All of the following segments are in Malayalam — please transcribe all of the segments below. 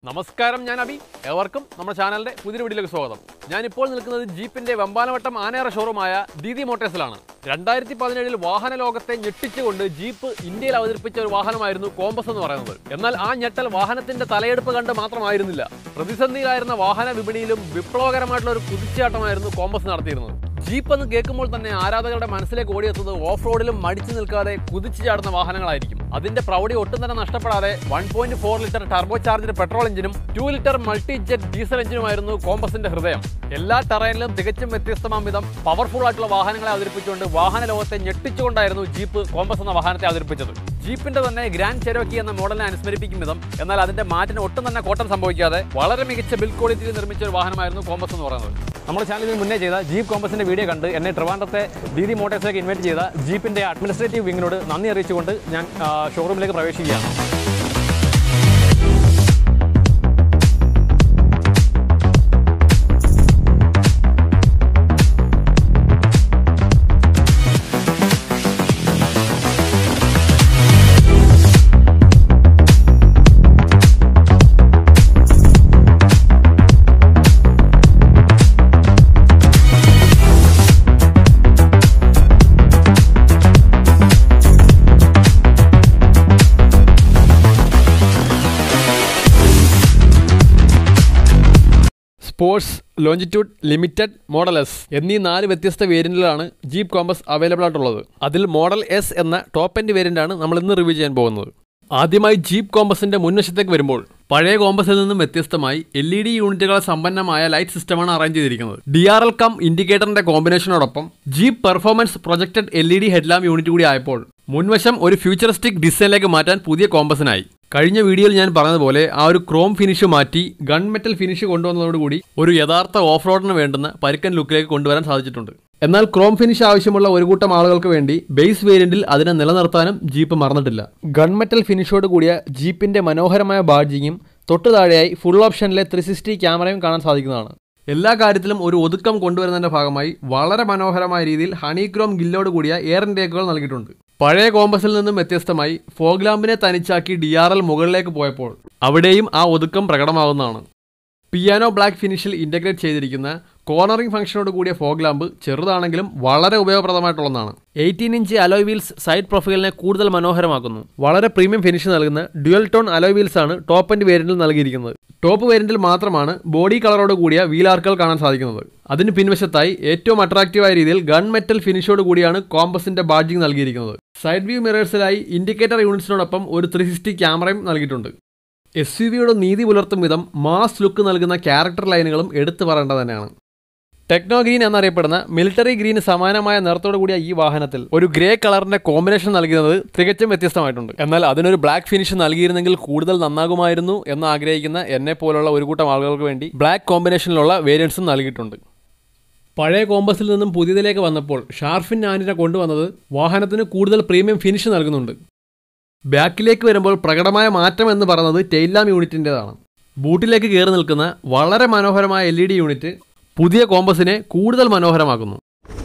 നമസ്കാരം ഞാൻ അബി ഏവർക്കും നമ്മുടെ ചാനലിന്റെ പുതിയ വീഡിയോയിലേക്ക് സ്വാഗതം ഞാൻ ഇപ്പോൾ നിൽക്കുന്നത് ജീപ്പിന്റെ വെമ്പാലവട്ടം ആനേറ ഷോറൂമായ ദീദി മോട്ടേഴ്സിലാണ് രണ്ടായിരത്തി പതിനേഴിൽ വാഹന ലോകത്തെ ഞെട്ടിച്ചുകൊണ്ട് ജീപ്പ് ഇന്ത്യയിൽ അവതരിപ്പിച്ച ഒരു വാഹനമായിരുന്നു കോമ്പസ് എന്ന് പറയുന്നത് എന്നാൽ ആ ഞെട്ടൽ വാഹനത്തിന്റെ തലയെടുപ്പ് കണ്ട് മാത്രമായിരുന്നില്ല പ്രതിസന്ധിയിലായിരുന്ന വാഹന വിപണിയിലും വിപ്ലവകരമായിട്ടുള്ള ഒരു കുതിച്ചാട്ടമായിരുന്നു കോമ്പസ് നടത്തിയിരുന്നത് ജീപ്പ് എന്ന് കേൾക്കുമ്പോൾ തന്നെ ആരാധകരുടെ മനസ്സിലേക്ക് ഓടിയെത്തുന്നത് ഓഫ് റോഡിലും മടിച്ചു നിൽക്കാതെ കുതിച്ചു ചാടുന്ന വാഹനങ്ങളായിരിക്കും അതിന്റെ പ്രൗഢി ഒട്ടും തന്നെ നഷ്ടപ്പെടാതെ one point four litre turbo charged petrol എഞ്ചിനും two litre multijet diesel എഞ്ചിനുമായിരുന്നു കോമ്പസിന്റെ ഹൃദയം എല്ലാ ടെറൈനിലും തികച്ചും വ്യത്യസ്തമാം വിധം പവർഫുൾ ആയിട്ടുള്ള വാഹനങ്ങളെ അവതരിപ്പിച്ചുകൊണ്ട് വാഹന ലോകത്തെ ഞെട്ടിച്ചുകൊണ്ടായിരുന്നു ജീപ്പ് കോമ്പസ് എന്ന വാഹനത്തെ അവതരിപ്പിച്ചത് ജീപ്പിന്റെ തന്നെ ഗ്രാൻഡ് ചെരോക്കി എന്ന മോഡലിനെ അനുസ്മരിപ്പിക്കും വിധം എന്നാൽ അതിന്റെ മാറ്റിന് ഒട്ടും തന്നെ കോട്ടം സംഭവിക്കാതെ വളരെ മികച്ച ബിൽ ക്വാളിറ്റിയിൽ നിർമ്മിച്ച ഒരു വാഹനമായിരുന്നു കോമ്പസ് എന്ന് പറയുന്നത് നമ്മുടെ ചാനലിൽ മുന്നേ ചെയ്ത ജീപ്പ് കോമ്പസിന്റെ വീഡിയോ കണ്ട് എന്നെ ട്രിവാൻഡ്രത്തെ ദീദി മോട്ടോഴ്സിലേക്ക് ഇൻവൈറ്റ് ചെയ്ത ജീപ്പിന്റെ അഡ്മിനിസ്ട്രേറ്റീവ് വിങ്ങിനോട് നന്ദി അറിയിച്ചുകൊണ്ട് ഞാൻ ആ, ഷോറൂമിലേക്ക് പ്രവേശിക്കുകയാണ് sports longitude limited model S എന്നീ നാല് വ്യത്യസ്ത വേരിയന്റിലാണ് ജീപ്പ് കോമ്പസ് അവൈലബിൾ ആയിട്ടുള്ളത് അതിൽ മോഡൽ എസ് എന്ന ടോപ്പ് എൻഡ് വേരിയന്റാണ് നമ്മൾ ഇന്ന് റിവ്യൂ ചെയ്യാൻ പോകുന്നത് ആദ്യമായി ജീപ്പ് കോമ്പസിന്റെ മുൻവശത്തേക്ക് വരുമ്പോൾ പഴയ കോമ്പസിൽ നിന്നും വ്യത്യസ്തമായി എൽ ഇ ഡി യൂണിറ്റുകളെ സമ്പന്നമായ ലൈറ്റ് സിസ്റ്റമാണ് അറേഞ്ച് ചെയ്തിരിക്കുന്നത് ഡി ആർ എൽ കം ഇൻഡിക്കേറ്ററിന്റെ കോമ്പിനേഷനോടൊപ്പം Jeep performance projected L E D headlamp unit കൂടി ആയപ്പോൾ മുൻവശം ഒരു ഫ്യൂച്ചറിസ്റ്റിക് ഡിസൈനിലേക്ക് മാറ്റാൻ പുതിയ കോമ്പസിനായി കഴിഞ്ഞ വീഡിയോയിൽ ഞാൻ പറഞ്ഞതുപോലെ ആ ഒരു ക്രോം ഫിനിഷ് മാറ്റി ഗൺ മെറ്റൽ ഫിനിഷ് കൊണ്ടുവന്നതോടുകൂടി ഒരു യഥാർത്ഥ ഓഫ് റോഡിന് വേണ്ടുന്ന പരുക്കൻ ലുക്കിലേക്ക് കൊണ്ടുവരാൻ സാധിച്ചിട്ടുണ്ട് എന്നാൽ ക്രോം ഫിനിഷ് ആവശ്യമുള്ള ഒരു കൂട്ടം ആളുകൾക്ക് വേണ്ടി ബേസ് വേരിയന്റിൽ അതിനെ നിലനിർത്താനും ജീപ്പ് മറന്നിട്ടില്ല ഗൺ മെറ്റൽ ഫിനിഷോട് കൂടിയ ജീപ്പിന്റെ മനോഹരമായ ബാഡ്ജിങ്ങും തൊട്ടു താഴെയായി ഫുൾ ഓപ്ഷനിലെ ത്രീ സിക്സ്റ്റി ക്യാമറയും കാണാൻ സാധിക്കുന്നതാണ് എല്ലാ കാര്യത്തിലും ഒരു ഒതുക്കം കൊണ്ടുവരുന്നതിന്റെ ഭാഗമായി വളരെ മനോഹരമായ രീതിയിൽ ഹണിക്രോം ഗില്ലോട് കൂടിയ എയർ ഇൻടേക്കുകൾ നൽകിയിട്ടുണ്ട് പഴയ കോമ്പസിൽ നിന്നും വ്യത്യസ്തമായി ഫോഗ് ലാമ്പിനെ തനിച്ചാക്കി ഡി ആർ എൽ മുകളിലേക്ക് പോയപ്പോൾ അവിടെയും ആ ഒതുക്കം പ്രകടമാവുന്നതാണ് പിയാനോ ബ്ലാക്ക് ഫിനിഷിൽ ഇൻ്റഗ്രേറ്റ് ചെയ്തിരിക്കുന്ന കോർണറിംഗ് ഫംഗ്ഷനോട് കൂടിയ ഫോഗ് ലാമ്പ് ചെറുതാണെങ്കിലും വളരെ ഉപയോഗപ്രദമായിട്ടുള്ളതാണ് eighteen inch alloy wheels side പ്രൊഫൈലിനെ കൂടുതൽ മനോഹരമാക്കുന്നു വളരെ പ്രീമിയം ഫിനിഷ് നൽകുന്ന ഡ്യുവൽ ടോൺ അലോയ് വീൽസ് ആണ് ടോപ്പ് എൻഡ് വേരിയന്റിൽ നൽകിയിരിക്കുന്നത് ടോപ്പ് വേരിയന്റിൽ മാത്രമാണ് ബോഡി കളറോട് കൂടിയ വീൽ ആർക്കുകൾ കാണാൻ സാധിക്കുന്നത് അതിന് പിൻവശത്തായി ഏറ്റവും അട്രാക്റ്റീവായ രീതിയിൽ ഗൺ മെറ്റൽ ഫിനിഷോട് കൂടിയാണ് കോമ്പസിന്റെ ബാഡ്ജിങ് നൽകിയിരിക്കുന്നത് സൈഡ് വ്യൂ മിറേഴ്സിലായി ഇൻഡിക്കേറ്റർ യൂണിറ്റ്സിനോടൊപ്പം ഒരു ത്രീ സിക്സ്റ്റി ക്യാമറയും നൽകിയിട്ടുണ്ട് എസ് യു വിയുടെ നീതി പുലർത്തും വിധം മാസ് ലുക്ക് നൽകുന്ന ക്യാരക്ടർ ലൈനുകളും എടുത്തു പറയേണ്ടത് തന്നെയാണ് ടെക്നോ ഗ്രീൻ എന്നറിയപ്പെടുന്ന മിലിറ്ററി ഗ്രീന് സമാനമായ നിറത്തോടു കൂടിയ ഈ വാഹനത്തിൽ ഒരു ഗ്രേ കളറിന്റെ കോമ്പിനേഷൻ നൽകുന്നത് തികച്ചും വ്യത്യസ്തമായിട്ടുണ്ട് എന്നാൽ അതിനൊരു ബ്ലാക്ക് ഫിനിഷ് നൽകിയിരുന്നെങ്കിൽ കൂടുതൽ നന്നാകുമായിരുന്നു എന്ന് ആഗ്രഹിക്കുന്ന എന്നെ പോലുള്ള ഒരു കൂട്ടം ആളുകൾക്ക് വേണ്ടി ബ്ലാക്ക് കോമ്പിനേഷനിലുള്ള വേരിയൻസും നൽകിയിട്ടുണ്ട് പഴയ കോമ്പസിൽ നിന്നും പുതിയതിലേക്ക് വന്നപ്പോൾ ഷാർഫിൻ ആനിനെ കൊണ്ടുവന്നത് വാഹനത്തിന് കൂടുതൽ പ്രീമിയം ഫിനിഷ് നൽകുന്നുണ്ട് ബാക്കിലേക്ക് വരുമ്പോൾ പ്രകടമായ മാറ്റം എന്ന് പറയുന്നത് ടെയിലാം യൂണിറ്റിൻ്റെതാണ് ബൂട്ടിലേക്ക് കയറി നിൽക്കുന്ന വളരെ മനോഹരമായ എൽ ഇ ഡി യൂണിറ്റ് പുതിയ കോമ്പസിനെ കൂടുതൽ മനോഹരമാക്കുന്നു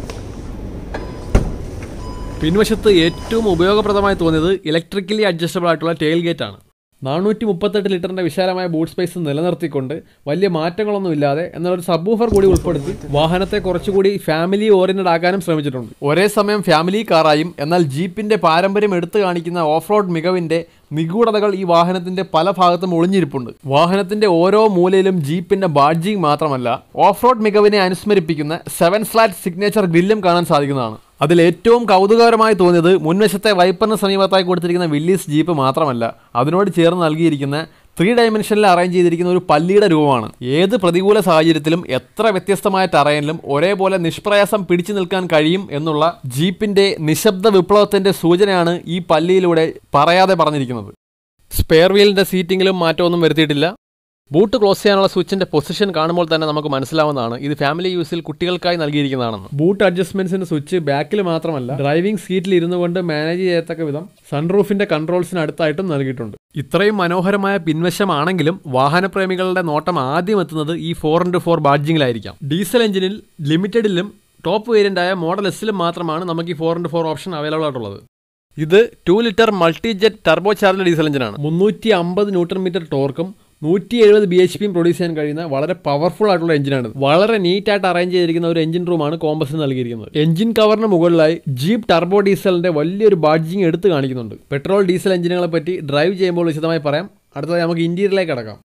പിൻവശത്ത് ഏറ്റവും ഉപയോഗപ്രദമായി തോന്നിയത് ഇലക്ട്രിക്കലി അഡ്ജസ്റ്റബിൾ ആയിട്ടുള്ള ടെയിൽ ഗേറ്റ് ആണ് നാനൂറ്റി മുപ്പത്തെട്ട് ലിറ്ററിന്റെ വിശാലമായ ബൂട്ട് സ്പേസ് നിലനിർത്തിക്കൊണ്ട് വലിയ മാറ്റങ്ങളൊന്നും ഇല്ലാതെ എന്നാൽ ഒരു സബ്ബൂഫർ കൂടി ഉൾപ്പെടുത്തി വാഹനത്തെ കുറച്ചുകൂടി ഫാമിലി ഓറിയന്റഡ് ആക്കാനും ശ്രമിച്ചിട്ടുണ്ട് ഒരേ സമയം ഫാമിലി കാറായും എന്നാൽ ജീപ്പിന്റെ പാരമ്പര്യം എടുത്തു കാണിക്കുന്ന ഓഫ് റോഡ് മികവിന്റെ നിഗൂഢതകൾ ഈ വാഹനത്തിന്റെ പല ഭാഗത്തും ഒളിഞ്ഞിരിപ്പുണ്ട് വാഹനത്തിന്റെ ഓരോ മൂലയിലും ജീപ്പിന്റെ ബാഡ്ജിങ് മാത്രമല്ല ഓഫ് റോഡ് മികവിനെ അനുസ്മരിപ്പിക്കുന്ന സെവൻ സ്ലാറ്റ് സിഗ്നേച്ചർ ഗ്രില്ലും കാണാൻ സാധിക്കുന്നതാണ് അതിൽ ഏറ്റവും കൗതുകകരമായി തോന്നിയത് മുൻവശത്തെ വൈപ്പറിന് സമീപത്തായി കൊടുത്തിരിക്കുന്ന വില്ലീസ് ജീപ്പ് മാത്രമല്ല അതിനോട് ചേർന്ന് നൽകിയിരിക്കുന്ന ത്രീ ഡയമെൻഷനിൽ അറേഞ്ച് ചെയ്തിരിക്കുന്ന ഒരു പല്ലിയുടെ രൂപമാണ് ഏത് പ്രതികൂല സാഹചര്യത്തിലും എത്ര വ്യത്യസ്തമായ ടറയിനിലും ഒരേപോലെ നിഷ്പ്രയാസം പിടിച്ചു നിൽക്കാൻ കഴിയും എന്നുള്ള ജീപ്പിന്റെ നിശബ്ദ വിപ്ലവത്തിന്റെ സൂചനയാണ് ഈ പല്ലിയിലൂടെ പറയാതെ പറഞ്ഞിരിക്കുന്നത് സ്പെയർ വീലിന്റെ സീറ്റിംഗിലും മാറ്റമൊന്നും വരുത്തിയിട്ടില്ല ബൂട്ട് ക്ലോസ് ചെയ്യാനുള്ള സ്വിച്ചിന്റെ പൊസിഷൻ കാണുമ്പോൾ തന്നെ നമുക്ക് മനസ്സിലാവുന്നതാണ് ഇത് ഫാമിലി യൂസിൽ കുട്ടികൾക്കായി നൽകിയിരിക്കുന്നതാണെന്ന് ബൂട്ട് അഡ്ജസ്റ്റ്മെന്റ്സിന്റെ സ്വിച്ച് ബാക്കിൽ മാത്രമല്ല ഡ്രൈവിംഗ് സീറ്റിൽ ഇരുന്നു കൊണ്ട് മാനേജ് ചെയ്യത്തക്ക വിധം സൺറൂഫിന്റെ കൺട്രോൾസിന് അടുത്തായിട്ടും നൽകിയിട്ടുണ്ട് ഇത്രയും മനോഹരമായ പിൻവശമാണെങ്കിലും വാഹനപ്രേമികളുടെ നോട്ടം ആദ്യം എത്തുന്നത് ഈ ഫോർ ഇൻറ്റു ഫോർ ബാഡ്ജിങ്ങിലായിരിക്കാം ഡീസൽ എഞ്ചിനിൽ ലിമിറ്റഡിലും ടോപ്പ് വേരിയന്റായ മോഡൽ എസിലും മാത്രമാണ് നമുക്ക് ഈ four into four option available ആയിട്ടുള്ളത് ഇത് two litre multijet turbo charge diesel എഞ്ചിനാണ് മുന്നൂറ്റി അമ്പത് ന്യൂട്ടൺ മീറ്റർ ടോർക്കും നൂറ്റി എഴുപത് ബി എച്ച് പിയും പ്രൊഡ്യൂസ് ചെയ്യാൻ കഴിയുന്ന വളരെ പവർഫുൾ ആയിട്ടുള്ള എഞ്ചിനാണ് വളരെ നീറ്റ് ആയിട്ട് അറേഞ്ച് ചെയ്തിരിക്കുന്ന ഒരു എഞ്ചിൻ റൂമാണ് കോമ്പസിന് നൽകിയിരിക്കുന്നത് എഞ്ചിൻ കവറിന് മുകളിലായി ജീപ്പ് ടർബോ ഡീസലിന്റെ വലിയൊരു ബാഡ്ജിങ് എടുത്ത് കാണിക്കുന്നുണ്ട് പെട്രോൾ ഡീസൽ എഞ്ചിനുകളെ പറ്റി ഡ്രൈവ് ചെയ്യുമ്പോൾ വിശദമായി പറയാം അടുത്തതായി നമുക്ക് ഇന്റീരിയറിലേക്ക് അടക്കാം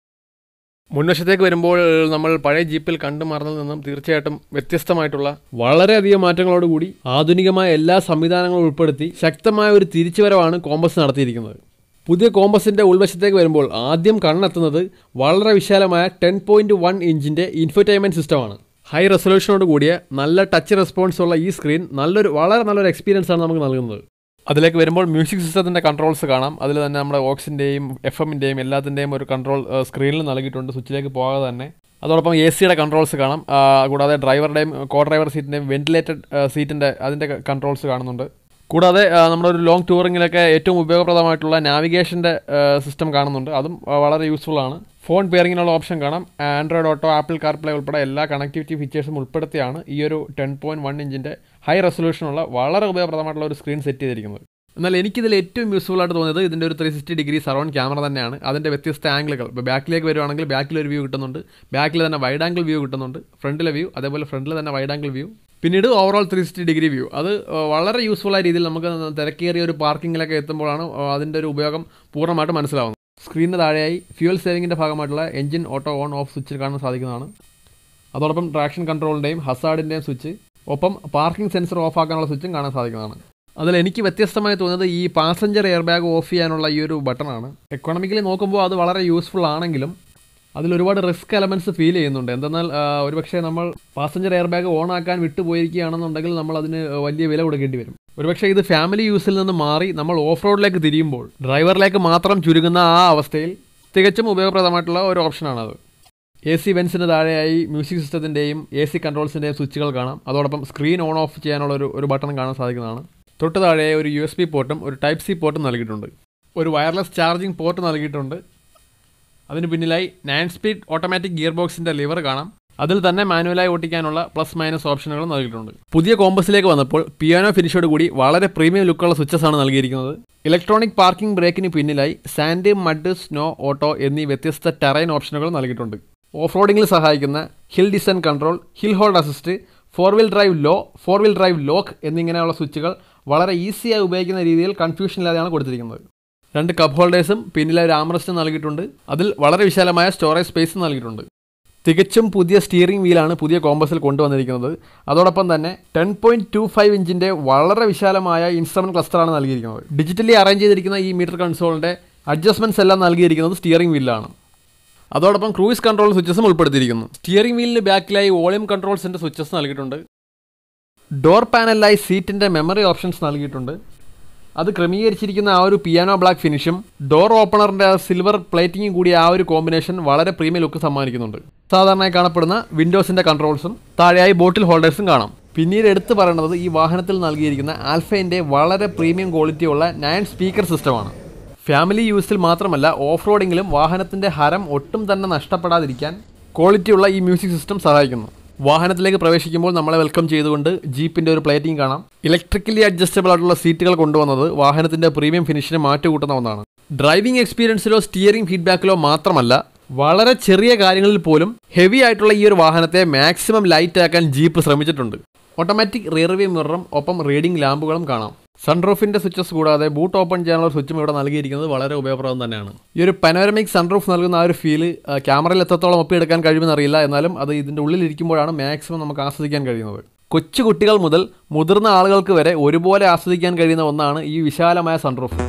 മുൻവശത്തേക്ക് വരുമ്പോൾ നമ്മൾ പഴയ ജീപ്പിൽ കണ്ടു മറന്നതിൽ നിന്നും തീർച്ചയായിട്ടും വ്യത്യസ്തമായിട്ടുള്ള വളരെയധികം മാറ്റങ്ങളോടുകൂടി ആധുനികമായ എല്ലാ സംവിധാനങ്ങളും ഉൾപ്പെടുത്തി ശക്തമായ ഒരു തിരിച്ചുവരവാണ് കോമ്പസ് നടത്തിയിരിക്കുന്നത് പുതിയ കോമ്പസിന്റെ ഉൾവശത്തേക്ക് വരുമ്പോൾ ആദ്യം കണ്ണെത്തുന്നത് വളരെ വിശാലമായ ടെൻ പോയിന്റ് വൺ ഇഞ്ചിന്റെ ഇൻഫർടൈൻമെന്റ് സിസ്റ്റമാണ് ഹൈ റെസൊല്യൂഷനോട് കൂടിയ നല്ല ടച്ച് റെസ്പോൺസ് ഉള്ള ഈ സ്ക്രീൻ നല്ലൊരു വളരെ നല്ലൊരു എക്സ്പീരിയൻസ് ആണ് നമുക്ക് നൽകുന്നത് അതിലേക്ക് വരുമ്പോൾ മ്യൂസിക് സിസ്റ്റത്തിൻ്റെ കൺട്രോൾസ് കാണാം അതിൽ തന്നെ നമ്മുടെ ഓക്സിൻ്റെയും എഫ് എമ്മിൻ്റെയും എല്ലാത്തിൻ്റെയും ഒരു കൺട്രോൾ സ്ക്രീനിൽ നൽകിയിട്ടുണ്ട് സ്വിച്ചിലേക്ക് പോകാതെ തന്നെ അതോടൊപ്പം എ സിയുടെ കൺട്രോൾസ് കാണാം ആ, കൂടാതെ ഡ്രൈവറുടെയും കോ ഡ്രൈവർ സീറ്റിൻ്റെയും വെന്റിലേറ്റഡ് സീറ്റിൻ്റെ അതിൻ്റെ കൺട്രോൾസ് കാണുന്നുണ്ട് കൂടാതെ ആ, നമ്മുടെ ഒരു ലോങ് ടൂറിങ്ങിലൊക്കെ ഏറ്റവും ഉപയോഗപ്രദമായിട്ടുള്ള നാവിഗേഷൻ്റെ സിസ്റ്റം കാണുന്നുണ്ട് അതും ആ, വളരെ യൂസ്ഫുൾ ആണ് ഫോൺ പെയറിങ്ങിനുള്ള ഓപ്ഷൻ കാണാം ആൻഡ്രോയിഡ് ഓട്ടോ ആപ്പിൾ കാർപ്ലേ ഉൾപ്പെടെ എല്ലാ കണക്ടിവിറ്റി ഫീച്ചേഴ്സും ഉൾപ്പെടുത്തിയാണ് ഈ ഒരു ടെൻ പോയിൻറ്റ് വൺ ഇഞ്ചിൻ്റെ ഹൈ റെസൊല്യൂഷനുള്ള വളരെ ഉപയോഗപ്രദമായിട്ടുള്ള ഒരു സ്ക്രീൻ സെറ്റ് ചെയ്തിരിക്കുന്നത് എന്നാൽ എനിക്കിതിൽ ഏറ്റവും യൂസ്ഫുൾ ആയിട്ട് തോന്നിയത് ഇതിൻ്റെ ഒരു three sixty degree surround camera തന്നെയാണ് അതിൻ്റെ വ്യത്യസ്ത ആംഗിളുകൾ ഇപ്പോൾ ബാക്കിലേക്ക് വരുവാണെങ്കിൽ ബാക്കിൽ ഒരു വ്യൂ കിട്ടുന്നുണ്ട് ബാക്കിൽ തന്നെ വൈഡ് ആംഗിൾ വ്യൂ കിട്ടുന്നുണ്ട് ഫ്രണ്ടിലെ വ്യൂ അതേപോലെ ഫ്രണ്ടിൽ തന്നെ വൈഡ് ആംഗിൾ വ്യൂ പിന്നീട് overall three sixty degree view അത് ആ, വളരെ യൂസ്ഫുൾ ആയ രീതിയിൽ നമുക്ക് തിരക്കേറിയ ഒരു പാർക്കിങ്ങിലൊക്കെ എത്തുമ്പോഴാണ് ആ, അതിൻ്റെ ഒരു ഉപയോഗം പൂർണ്ണമായിട്ട് മനസ്സിലാവുന്നത് സ്ക്രീനിന് താഴെയായി ഫ്യൂൽ സേവിങ്ങിൻ്റെ ഭാഗമായിട്ടുള്ള എഞ്ചിൻ ഓട്ടോ ഓൺ ഓഫ് സ്വിച്ചിൽ കാണാൻ സാധിക്കുന്നതാണ് അതോടൊപ്പം ട്രാക്ഷൻ കൺട്രോളിൻ്റെയും ഹസാർഡിൻ്റെയും സ്വിച്ച് ഒപ്പം പാർക്കിംഗ് സെൻസർ ഓഫ് ആക്കാനുള്ള സ്വിച്ചും കാണാൻ സാധിക്കുന്നതാണ് അതിൽ എനിക്ക് വ്യത്യസ്തമായി തോന്നുന്നത് ഈ പാസഞ്ചർ എയർ ബാഗ് ഓഫ് ചെയ്യാനുള്ള ഈ ഒരു ബട്ടണാണ് എക്കോണമിക്കലി നോക്കുമ്പോൾ അത് വളരെ യൂസ്ഫുൾ ആണെങ്കിലും അതിൽ ഒരുപാട് റിസ്ക് എലമെന്റ്സ് ഫീൽ ചെയ്യുന്നുണ്ട് എന്തെന്നാൽ ആ, ഒരുപക്ഷെ നമ്മൾ പാസഞ്ചർ എയർ ബാഗ് ഓൺ ആക്കാൻ വിട്ടുപോയിരിക്കുകയാണെന്നുണ്ടെങ്കിൽ നമ്മൾ അതിന് വലിയ വില കൊടുക്കേണ്ടി വരും ഒരുപക്ഷെ ഇത് ഫാമിലി യൂസിൽ നിന്ന് മാറി നമ്മൾ ഓഫ് റോഡിലേക്ക് തിരിയുമ്പോൾ ഡ്രൈവറിലേക്ക് മാത്രം ചുരുങ്ങുന്ന ആ അവസ്ഥയിൽ തികച്ചും ഉപയോഗപ്രദമായിട്ടുള്ള ഒരു ഓപ്ഷനാണത് എ സി വെൻസിന് താഴെയായി മ്യൂസിക് സിസ്റ്റത്തിൻ്റെയും എ സി കൺട്രോൾസിൻ്റെയും സ്വിച്ചുകൾ കാണാം അതോടൊപ്പം സ്ക്രീൻ ഓൺ ഓഫ് ചെയ്യാനുള്ള ഒരു ഒരു ബട്ടൺ കാണാൻ സാധിക്കുന്നതാണ് തൊട്ട് താഴെ ഒരു യു എസ് ബി പോർട്ടും ഒരു ടൈപ്പ് സി പോർട്ടും നൽകിയിട്ടുണ്ട് ഒരു വയർലെസ് ചാർജിംഗ് പോർട്ട് നൽകിയിട്ടുണ്ട് അതിന് പിന്നിലായി നയൻ സ്പീഡ് ഓട്ടോമാറ്റിക് ഗിയർ ബോക്സിൻ്റെ ലിവർ കാണാം അതിൽ തന്നെ മാനുവലായി ഓട്ടിക്കാനുള്ള പ്ലസ് മൈനസ് ഓപ്ഷനുകൾ നൽകിയിട്ടുണ്ട് പുതിയ കോമ്പസിലേക്ക് വന്നപ്പോൾ പിയാനോ ഫിനിഷോട് കൂടി വളരെ പ്രീമിയം ലുക്കുള്ള സ്വിച്ചസ് ആണ് നൽകിയിരിക്കുന്നത് ഇലക്ട്രോണിക് പാർക്കിംഗ് ബ്രേക്കിന് പിന്നിലായി സാൻഡ് മഡ് സ്നോ ഓട്ടോ എന്നീ വ്യത്യസ്ത ടെറൈൻ ഓപ്ഷനുകൾ നൽകിയിട്ടുണ്ട് ഓഫ് റോഡിങ്ങിൽ സഹായിക്കുന്ന hill design control hill hold assist four wheel drive low four wheel drive lock എന്നിങ്ങനെയുള്ള സ്വിച്ചുകൾ വളരെ ഈസിയായി ഉപയോഗിക്കുന്ന രീതിയിൽ കൺഫ്യൂഷൻ ഇല്ലാതെയാണ് കൊടുത്തിരിക്കുന്നത് രണ്ട് കപ്പ് ഹോൾഡേഴ്സും പിന്നിലെ ഒരു ആംറസ്റ്റും നൽകിയിട്ടുണ്ട് അതിൽ വളരെ വിശാലമായ സ്റ്റോറേജ് സ്പേസ് നൽകിയിട്ടുണ്ട് തികച്ചും പുതിയ സ്റ്റിയറിംഗ് വീലാണ് പുതിയ കോമ്പസിൽ കൊണ്ടുവന്നിരിക്കുന്നത് അതോടൊപ്പം തന്നെ ടെൻ പോയിന്റ് ടു ഫൈവ് ഇഞ്ചിൻ്റെ വളരെ വിശാലമായ ഇൻസ്ട്രുമെന്റ് ക്ലസ്റ്ററാണ് നൽകിയിരിക്കുന്നത് ഡിജിറ്റലി അറേഞ്ച് ചെയ്തിരിക്കുന്ന ഈ മീറ്റർ കൺസോളിൻ്റെ അഡ്ജസ്റ്റ്മെൻറ്റ്സ് എല്ലാം നൽകിയിരിക്കുന്നത് സ്റ്റിയറിംഗ് വീലിലാണ് അതോടൊപ്പം ക്രൂയിസ് കൺട്രോൾ സ്വിച്ചസും ഉൾപ്പെടുത്തിയിരിക്കുന്നു സ്റ്റിയറിംഗ് വീലിന് ബാക്കിലായി വോളിയം കൺട്രോൾസിൻ്റെ സ്വിച്ചസ് നൽകിയിട്ടുണ്ട് ഡോർ പാനലിലായി സീറ്റിൻ്റെ മെമ്മറി ഓപ്ഷൻസ് നൽകിയിട്ടുണ്ട് അത് ക്രമീകരിച്ചിരിക്കുന്ന ആ ഒരു പിയാനോ ബ്ലാക്ക് ഫിനിഷും ഡോർ ഓപ്പണറിൻ്റെ ആ സിൽവർ പ്ലേറ്റിംഗും കൂടിയ ആ ഒരു കോമ്പിനേഷൻ വളരെ പ്രീമിയം ലുക്ക് സമ്മാനിക്കുന്നുണ്ട് സാധാരണയായി കാണപ്പെടുന്ന വിൻഡോസിൻ്റെ കൺട്രോൾസും താഴെയായി ബോട്ടിൽ ഹോൾഡേഴ്സും കാണാം പിന്നീട് എടുത്തു പറയേണ്ടത് ഈ വാഹനത്തിൽ നൽകിയിരിക്കുന്ന ആൽഫൈൻ്റെ വളരെ പ്രീമിയം ക്വാളിറ്റിയുള്ള നയൻ സ്പീക്കർ സിസ്റ്റമാണ് ഫാമിലി യൂസിൽ മാത്രമല്ല ഓഫ് റോഡിങ്ങിലും വാഹനത്തിൻ്റെ ഹരം ഒട്ടും തന്നെ നഷ്ടപ്പെടാതിരിക്കാൻ ക്വാളിറ്റിയുള്ള ഈ മ്യൂസിക് സിസ്റ്റം സഹായിക്കുന്നു വാഹനത്തിലേക്ക് പ്രവേശിക്കുമ്പോൾ നമ്മളെ വെൽക്കം ചെയ്തുകൊണ്ട് ജീപ്പിൻ്റെ ഒരു പ്ലേറ്റിംഗ് കാണാം ഇലക്ട്രിക്കലി അഡ്ജസ്റ്റബിൾ ആയിട്ടുള്ള സീറ്റുകൾ കൊണ്ടുവന്നത് വാഹനത്തിൻ്റെ പ്രീമിയം ഫിനിഷിനെ മാറ്റുകൂട്ടുന്ന ഒന്നാണ് ഡ്രൈവിംഗ് എക്സ്പീരിയൻസിലോ സ്റ്റിയറിംഗ് ഫീഡ്ബാക്കിലോ മാത്രമല്ല വളരെ ചെറിയ കാര്യങ്ങളിൽ പോലും ഹെവി ആയിട്ടുള്ള ഈ ഒരു വാഹനത്തെ മാക്സിമം ലൈറ്റ് ആക്കാൻ ജീപ്പ് ശ്രമിച്ചിട്ടുണ്ട് ഓട്ടോമാറ്റിക് റിയർ വ്യൂ മിററും ഒപ്പം റീഡിംഗ് ലാമ്പുകളും കാണാം സൺറൂഫിന്റെ സ്വിച്ചസ് കൂടാതെ ബൂട്ട് ഓപ്പൺ ചെയ്യാനുള്ള സ്വിച്ചും ഇവിടെ നൽകിയിരിക്കുന്നത് വളരെ ഉപയോഗപ്രദം തന്നെയാണ് ഈ ഒരു പനോരമിക് സൺറൂഫ് നൽകുന്ന ആ ഒരു ഫീല് ക്യാമറയിൽ എത്രത്തോളം ഒപ്പിയെടുക്കാൻ കഴിയുമെന്ന് അറിയില്ല എന്നാലും അത് ഇതിൻ്റെ ഉള്ളിലിരിക്കുമ്പോഴാണ് മാക്സിമം നമുക്ക് ആസ്വദിക്കാൻ കഴിയുന്നത് കൊച്ചു കുട്ടികൾ മുതൽ മുതിർന്ന ആളുകൾക്ക് വരെ ഒരുപോലെ ആസ്വദിക്കാൻ കഴിയുന്ന ഒന്നാണ് ഈ വിശാലമായ സൺറൂഫ്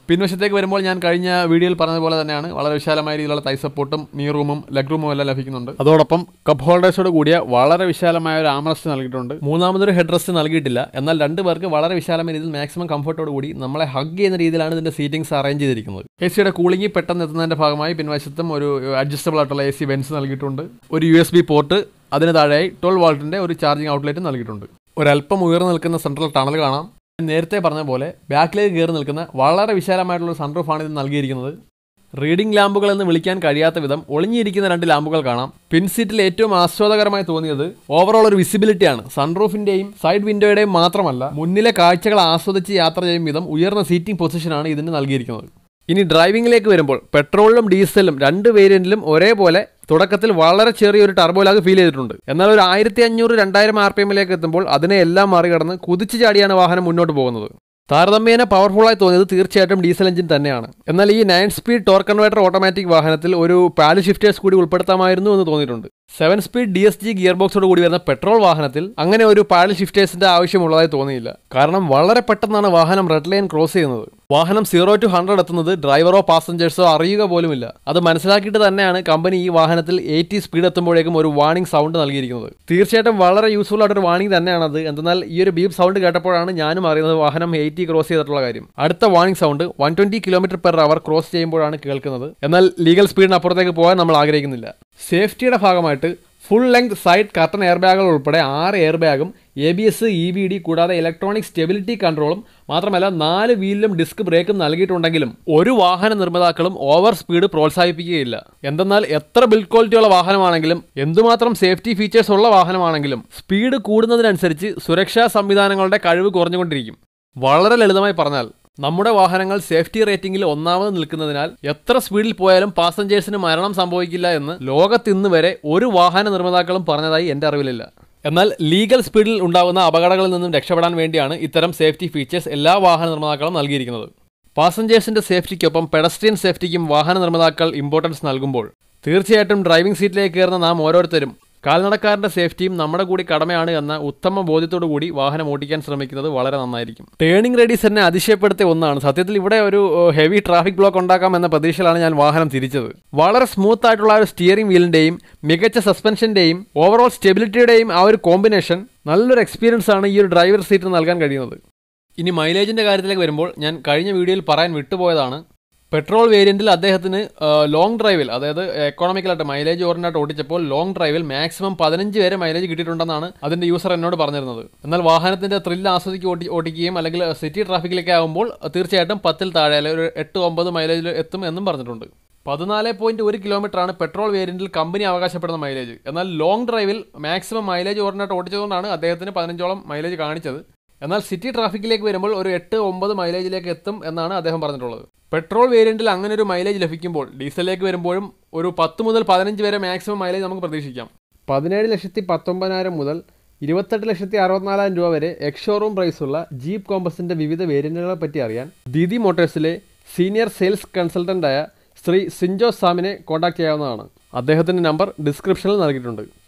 പിൻവശത്തേക്ക് വരുമ്പോൾ ഞാൻ കഴിഞ്ഞ വീഡിയോയിൽ പറഞ്ഞതുപോലെ തന്നെയാണ് വളരെ വിശാലമായ രീതിയിലുള്ള തൈ സപ്പോർട്ടും നീ റൂമും ലെഗ് റൂമും എല്ലാം ലഭിക്കുന്നുണ്ട് അതോടൊപ്പം കപ്പ് ഹോൾഡേഴ്സോട് കൂടിയ വളരെ വിശാലമായ ഒരു ആമറസ്റ്റ് നൽകിയിട്ടുണ്ട് മൂന്നാമതൊരു ഹെഡ് റെസ്റ്റ് നൽകിയിട്ടില്ല എന്നാൽ രണ്ട് പേർക്ക് വളരെ വിശാലമായ രീതിയിൽ മാക്സിമം കംഫർട്ടോട് കൂടി നമ്മളെ ഹഗ് ചെയ്യുന്ന രീതിയിലാണ് ഇതിന്റെ സീറ്റിംഗ്സ് അറേഞ്ച് ചെയ്തിരിക്കുന്നത് എ സിയുടെ കൂളിംഗ് പെട്ടെന്ന് എത്തുന്നതിന്റെ ഭാഗമായി പിൻവശത്തും ഒരു അഡ്ജസ്റ്റബിൾ ആയിട്ടുള്ള എ സി വെൻസ് നൽകിയിട്ടുണ്ട് ഒരു യു എസ് ബി പോർട്ട് അതിന് താഴെയായി ട്വൽവ് വാൾട്ടിന്റെ ഒരു ചാർജിംഗ് ഔട്ട്ലെറ്റ് നൽകിയിട്ടുണ്ട് ഒരല്പം ഉയർന്നു നിൽക്കുന്ന സെൻട്രൽ ടണൽ കാണാം നേരത്തെ പറഞ്ഞ പോലെ ബാക്കിലേക്ക് കയറി നിൽക്കുന്ന വളരെ വിശാലമായിട്ടുള്ള സൺറൂഫാണ് ഇത് നൽകിയിരിക്കുന്നത് റീഡിംഗ് ലാമ്പുകൾ എന്ന് വിളിക്കാൻ കഴിയാത്ത വിധം ഒളിഞ്ഞിരിക്കുന്ന രണ്ട് ലാമ്പുകൾ കാണാം പിൻ സീറ്റിൽ ഏറ്റവും ആസ്വാദകരമായി തോന്നിയത് ഓവറോൾ ഒരു വിസിബിലിറ്റിയാണ് സൺറൂഫിന്റെയും സൈഡ് വിൻഡോയുടെയും മാത്രമല്ല മുന്നിലെ കാഴ്ചകൾ ആസ്വദിച്ച് യാത്ര ചെയ്യും വിധം ഉയർന്ന സീറ്റിംഗ് പൊസിഷനാണ് ഇതിന് നൽകിയിരിക്കുന്നത് ഇനി ഡ്രൈവിംഗിലേക്ക് വരുമ്പോൾ പെട്രോളിലും ഡീസലിലും രണ്ട് വേരിയന്റിലും ഒരേപോലെ തുടക്കത്തിൽ വളരെ ചെറിയൊരു ടർബോ ലാഗ് ഫീൽ ചെയ്തിട്ടുണ്ട് എന്നാൽ ഒരു ആയിരത്തി അഞ്ഞൂറ് രണ്ടായിരം ആർ പി എമ്മിലേക്ക് എത്തുമ്പോൾ അതിനെ എല്ലാം മറികടന്ന് കുതിച്ചു ചാടിയാണ് വാഹനം മുന്നോട്ട് പോകുന്നത് താരതമ്യേന പവർഫുള്ളായി തോന്നിയത് തീർച്ചയായിട്ടും ഡീസൽ എഞ്ചിൻ തന്നെയാണ് എന്നാൽ ഈ nine speed torque converter automatic വാഹനത്തിൽ ഒരു പാല് ഷിഫ്റ്റേഴ്സ് കൂടി ഉൾപ്പെടുത്താമായിരുന്നു എന്ന് തോന്നിയിട്ടുണ്ട് seven speed D S G gear ബോക്സോട് കൂടി വരുന്ന പെട്രോൾ വാഹനത്തിൽ അങ്ങനെ ഒരു പാഡൽ ഷിഫ്റ്റേഴ്സിന്റെ ആവശ്യമുള്ളതായി തോന്നിയില്ല കാരണം വളരെ പെട്ടെന്നാണ് വാഹനം റെഡ് ലൈൻ ക്രോസ് ചെയ്യുന്നത് വാഹനം സീറോ ടു ഹൺഡ്രഡ് എത്തുന്നത് ഡ്രൈവറോ പാസഞ്ചേഴ്സോ അറിയുക പോലുമില്ല അത് മനസ്സിലാക്കിയിട്ട് തന്നെയാണ് കമ്പനി ഈ വാഹനത്തിൽ എയ്റ്റി സ്പീഡ് എത്തുമ്പോഴേക്കും ഒരു വാർണിംഗ് സൗണ്ട് നൽകിയിരിക്കുന്നത് തീർച്ചയായിട്ടും വളരെ യൂസ്ഫുൾ ആയിട്ടൊരു വാർണിംഗ് തന്നെയാണത് എന്നാൽ ഈ ഒരു ബീപ് സൗണ്ട് കേട്ടപ്പോഴാണ് ഞാനും അറിയുന്നത് വാഹനം എയ്റ്റി ക്രോസ് ചെയ്തിട്ടുള്ള കാര്യം അടുത്ത warning sound one twenty kilometre per hour cross ചെയ്യുമ്പോഴാണ് കേൾക്കുന്നത് എന്നാൽ ലീഗൽ സ്പീഡിന് അപ്പുറത്തേക്ക് പോകാൻ നമ്മൾ ആഗ്രഹിക്കുന്നില്ല സേഫ്റ്റിയുടെ ഭാഗമായിട്ട് full length side curtain air ബാഗുകൾ ഉൾപ്പെടെ ആറ് എയർ ബാഗും A B S E B D കൂടാതെ ഇലക്ട്രോണിക് സ്റ്റെബിലിറ്റി കൺട്രോളും മാത്രമല്ല നാല് വീലിലും ഡിസ്ക് ബ്രേക്കും നൽകിയിട്ടുണ്ടെങ്കിലും ഒരു വാഹന നിർമ്മാതാക്കളും ഓവർ സ്പീഡ് പ്രോത്സാഹിപ്പിക്കുകയില്ല എന്തെന്നാൽ എത്ര ബിൽഡ് ക്വാളിറ്റിയുള്ള വാഹനമാണെങ്കിലും എന്തുമാത്രം സേഫ്റ്റി ഫീച്ചേഴ്സ് ഉള്ള വാഹനമാണെങ്കിലും സ്പീഡ് കൂടുന്നതിനനുസരിച്ച് സുരക്ഷാ സംവിധാനങ്ങളുടെ കഴിവ് കുറഞ്ഞുകൊണ്ടിരിക്കും വളരെ ലളിതമായി പറഞ്ഞാൽ നമ്മുടെ വാഹനങ്ങൾ സേഫ്റ്റി റേറ്റിംഗിൽ ഒന്നാമത് നിൽക്കുന്നതിനാൽ എത്ര സ്പീഡിൽ പോയാലും പാസഞ്ചേഴ്സിന് മരണം സംഭവിക്കില്ല എന്ന് ലോകത്തിന്ന് വരെ ഒരു വാഹന നിർമ്മാതാക്കളും പറഞ്ഞതായി എൻ്റെ അറിവിലില്ല എന്നാൽ ലീഗൽ സ്പീഡിൽ ഉണ്ടാകുന്ന അപകടങ്ങളിൽ നിന്നും രക്ഷപ്പെടാൻ വേണ്ടിയാണ് ഇത്തരം സേഫ്റ്റി ഫീച്ചേഴ്സ് എല്ലാ വാഹന നിർമ്മാതാക്കളും നൽകിയിരിക്കുന്നത് പാസഞ്ചേഴ്സിന്റെ സേഫ്റ്റിക്കൊപ്പം പെഡസ്ട്രിയൻ സേഫ്റ്റിക്കും വാഹന നിർമ്മാതാക്കൾ ഇമ്പോർട്ടൻസ് നൽകുമ്പോൾ തീർച്ചയായിട്ടും ഡ്രൈവിംഗ് സീറ്റിലേക്ക് കയറുന്ന നാം ഓരോരുത്തരും കാൽനടക്കാരന്റെ സേഫ്റ്റിയും നമ്മുടെ കൂടി കടമയാണ് എന്ന ഉത്തമ ബോധ്യത്തോടു കൂടി വാഹനം ഓടിക്കാൻ ശ്രമിക്കുന്നത് വളരെ നന്നായിരിക്കും ടേണിംഗ് റേഡിയസ് എന്നെ അതിശയപ്പെടുത്തിയ ഒന്നാണ് സത്യത്തിൽ ഇവിടെ ഒരു ഹെവി ട്രാഫിക് ബ്ലോക്ക് ഉണ്ടാക്കാം എന്ന പ്രതീക്ഷയിലാണ് ഞാൻ വാഹനം തിരിച്ചത് വളരെ സ്മൂത്ത് ആയിട്ടുള്ള ഒരു സ്റ്റിയറിംഗ് വീലിന്റെയും മികച്ച സസ്പെൻഷന്റെയും ഓവറോൾ സ്റ്റെബിലിറ്റിയുടെയും ആ ഒരു കോമ്പിനേഷൻ നല്ലൊരു എക്സ്പീരിയൻസ് ആണ് ഈ ഒരു ഡ്രൈവർ സീറ്റിന് നൽകാൻ കഴിയുന്നത് ഇനി മൈലേജിന്റെ കാര്യത്തിലേക്ക് വരുമ്പോൾ ഞാൻ കഴിഞ്ഞ വീഡിയോയിൽ പറയാൻ വിട്ടുപോയതാണ് പെട്രോൾ വേരിയന്റിൽ അദ്ദേഹത്തിന് ലോങ് ഡ്രൈവിൽ അതായത് എക്കോണമിക്കലായിട്ട് മൈലേജ് ഓറിനായിട്ട് ഓടിച്ചപ്പോൾ ലോങ് ഡ്രൈവിൽ മാക്സിമം പതിനഞ്ച് വരെ മൈലേജ് കിട്ടിയിട്ടുണ്ടെന്നാണ് അതിന്റെ യൂസർ എന്നോട് പറഞ്ഞിരുന്നത് എന്നാൽ വാഹനത്തിന്റെ ത്രില്ല് ആസ്വദിച്ച് ഓടി ഓടിക്കുകയും അല്ലെങ്കിൽ സിറ്റി ട്രാഫിക്കിലേക്ക് ആകുമ്പോൾ തീർച്ചയായിട്ടും പത്തിൽ താഴെ അല്ലെങ്കിൽ ഒരു എട്ട് ഒമ്പത് മൈലേജിൽ എത്തും എന്നും പറഞ്ഞിട്ടുണ്ട് പതിനാല് പോയിന്റ് ഒരു കിലോമീറ്റർ ആണ് പെട്രോൾ വേരിയന്റിൽ കമ്പനി അവകാശപ്പെടുന്ന മൈലേജ് എന്നാൽ ലോങ് ഡ്രൈവിൽ മാക്സിമം മൈലേജ് ഓറിനായിട്ട് ഓടിച്ചതുകൊണ്ടാണ് അദ്ദേഹത്തിന് പതിനഞ്ചോളം മൈലേജ് കാണിച്ചത് എന്നാൽ സിറ്റി ട്രാഫിക്കിലേക്ക് വരുമ്പോൾ ഒരു എട്ട് ഒമ്പത് മൈലേജിലേക്ക് എത്തും എന്നാണ് അദ്ദേഹം പറഞ്ഞിട്ടുള്ളത് പെട്രോൾ വേരിയന്റിൽ അങ്ങനെ ഒരു മൈലേജ് ലഭിക്കുമ്പോൾ ഡീസലിലേക്ക് വരുമ്പോഴും ഒരു പത്ത് മുതൽ പതിനഞ്ച് വരെ മാക്സിമം മൈലേജ് നമുക്ക് പ്രതീക്ഷിക്കാം പതിനേഴ് ലക്ഷത്തി പത്തൊമ്പതിനായിരം മുതൽ ഇരുപത്തെട്ട് ലക്ഷത്തി അറുപത്തിനാലായിരം രൂപ വരെ എക്സ് ഷോറൂം പ്രൈസുള്ള ജീപ്പ് കോമ്പസിന്റെ വിവിധ വേരിയന്റുകളെ പറ്റി അറിയാൻ ദീദി മോട്ടോഴ്സിലെ സീനിയർ സെയിൽസ് കൺസൾട്ടന്റായ ശ്രീ സിൻജോ സാമിനെ കോൺടാക്ട് ചെയ്യാവുന്നതാണ് അദ്ദേഹത്തിന്റെ നമ്പർ ഡിസ്ക്രിപ്ഷനിൽ നൽകിയിട്ടുണ്ട്